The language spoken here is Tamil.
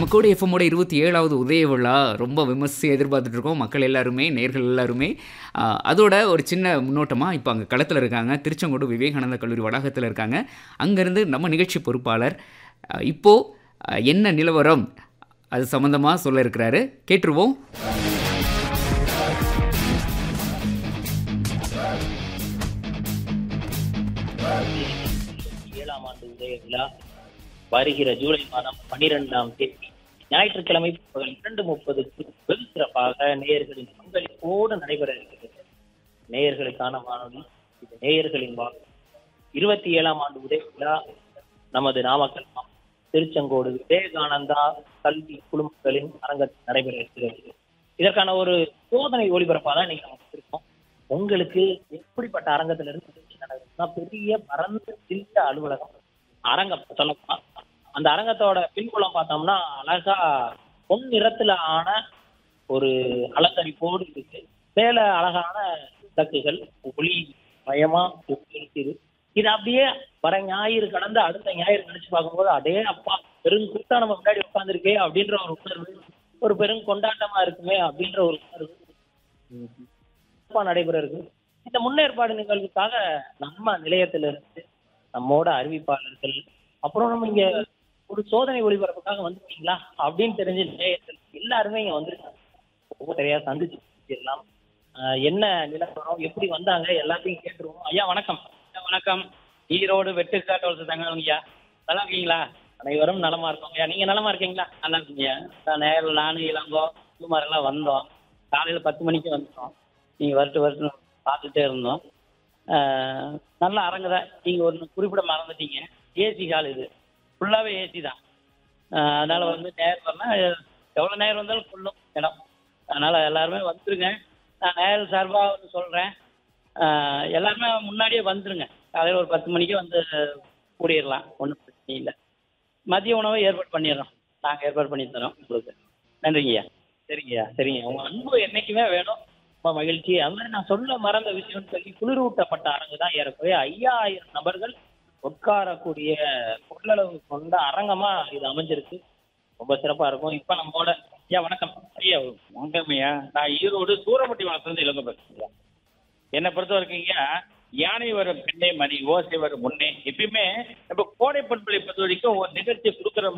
நம்ம கூட எஃப்எம்மோட இருபத்தி ஏழாவது உதய விழா ரொம்ப விமர்சையாக எதிர்பார்த்துட்டு இருக்கோம் மக்கள் எல்லாருமே நேர்கள் எல்லாருமே ஆஹ், அதோட ஒரு சின்ன முன்னோட்டமாக இப்போ அங்கே களத்தில் இருக்காங்க திருச்செங்கோடு விவேகானந்தா கல்லூரி வளாகத்தில் இருக்காங்க அங்கேருந்து நம்ம நிகழ்ச்சி பொறுப்பாளர் ஆஹ், இப்போ ஆஹ், என்ன நிலவரம் அது சம்மந்தமாக சொல்ல இருக்கிறாரு கேட்டுருவோம் ஏழாம் ஆண்டு உதய விழா வருகிற ஜூலை மாதம் பனிரெண்டாம் தேதி ஞாயிற்றுக்கிழமை பகல் இரண்டு முப்பதுக்கு வெகு சிறப்பாக நேயர்களின் பங்களிப்போடு நடைபெற இருக்கிறது நேயர்களுக்கான வானொலி இது நேயர்களின் வானொலி இருபத்தி ஏழாம் ஆண்டு உதய விழா நமது நாமக்கல் மாவட்டம் திருச்செங்கோடு விவேகானந்தா கல்வி குழுமங்களின் அரங்கத்தில் நடைபெற இருக்கிறது இதற்கான ஒரு சோதனை ஒளிபரப்பாக தான் இன்னைக்கு நம்ம இருக்கோம் உங்களுக்கு எப்படிப்பட்ட அரங்கத்துல இருந்து நிகழ்ச்சி நடக்குதுன்னா பெரிய பரந்த சிறிய அலுவலகம் அரங்கம் சொல்லலாம் அந்த அரங்கத்தோட பின்புலம் பார்த்தோம்னா அழகா பொன் நிறத்துல ஆன ஒரு அலங்கரிப்போடு இருக்கு மேல அழகான விளக்குகள் ஒளி மயமா இருக்குது இது அப்படியே வர ஞாயிறு கடந்து அடுத்த ஞாயிறு கழிச்சு பார்க்கும்போது அடே அப்பா பெருங்கூட்டா நம்ம முன்னாடி உட்காந்துருக்கே அப்படின்ற ஒரு உணர்வு ஒரு பெரும் கொண்டாட்டமா இருக்குமே அப்படின்ற ஒரு உணர்வு சிறப்பா நடைபெற இருக்கு இந்த முன்னேற்பாடு நிகழ்வுக்காக நம்ம நிலையத்துல இருந்து நம்மோட அறிவிப்பாளர்கள் அப்புறம் நம்ம இங்க ஒரு சோதனை ஒளிபரப்புக்காக வந்துருக்கீங்களா அப்படின்னு தெரிஞ்ச நிலையத்தில் எல்லாருமே இங்க வந்திருக்காங்க ஒவ்வொருத்தரையா சந்திச்சு எல்லாம் என்ன நிலவரம் எப்படி வந்தாங்க எல்லாத்தையும் கேட்டுருவோம் ஐயா வணக்கம் ஐயா, வணக்கம் ஈரோடு வெட்டுக்காட்டு வளர்த்து தங்கம் ஐயா நல்லா இருக்கீங்களா அனைவரும் நலமா இருக்கோம் ஐயா நீங்க நலமா இருக்கீங்களா நல்லா இருக்கீங்க நான் நேரில் நானும் இளங்கோ குமாரெல்லாம் வந்தோம் காலையில பத்து மணிக்கு வந்துட்டோம் நீங்க வருட்டு வருஷம் பார்த்துட்டே இருந்தோம் ஆஹ் நல்ல அரங்குதான் நீங்க ஒன்று குறிப்பிட மறந்துட்டீங்க ஏசி ஹால் இது ஃபுல்லாவே ஏசி தான் ஆஹ் அதனால வந்து நேர் வரலாம் எவ்வளோ நேரம் வந்தாலும் ஃபுல்லும் இடம் அதனால எல்லாருமே வந்துருங்க நான் நேர் சார்பாக வந்து சொல்றேன் ஆஹ் எல்லாருமே முன்னாடியே வந்துருங்க காலையில் ஒரு பத்து மணிக்கு வந்து கூடிடலாம் ஒன்றும் பிரச்சனை இல்லை மதிய உணவை ஏற்பாடு பண்ணிடுறோம் நாங்கள் ஏற்பாடு பண்ணி தரோம் உங்களுக்கு நன்றிங்கய்யா சரிங்கய்யா சரிங்க உங்கள் அன்பு என்றைக்குமே வேணும் ரொம்ப மகிழ்ச்சி அது மாதிரி நான் சொல்ல மறந்த விஷயம்னு சொல்லி குளிரூட்டப்பட்ட அரங்கு தான் ஏறக்குறைய ஐயாயிரம் நபர்கள் உட்காரக்கூடிய கொள்ளளவு கொண்ட அரங்கமா இது அமைஞ்சிருக்கு ரொம்ப சிறப்பா இருக்கும் இப்ப நம்மோட ஐயா வணக்கம் ஐயா வணக்கம் ஐயா நான் ஈரோடு சூரமட்டி வளர்த்துலேருந்து இளங்க பேசுறேன் என்னை பொறுத்த வரைக்குங்க யானை வரும் பெண்ணே மணி ஓசை வரும் முன்னே எப்பயுமே நம்ம கோடை பண்பலை பொறுத்த வரைக்கும் ஒரு நிகழ்ச்சி கொடுக்குறோம்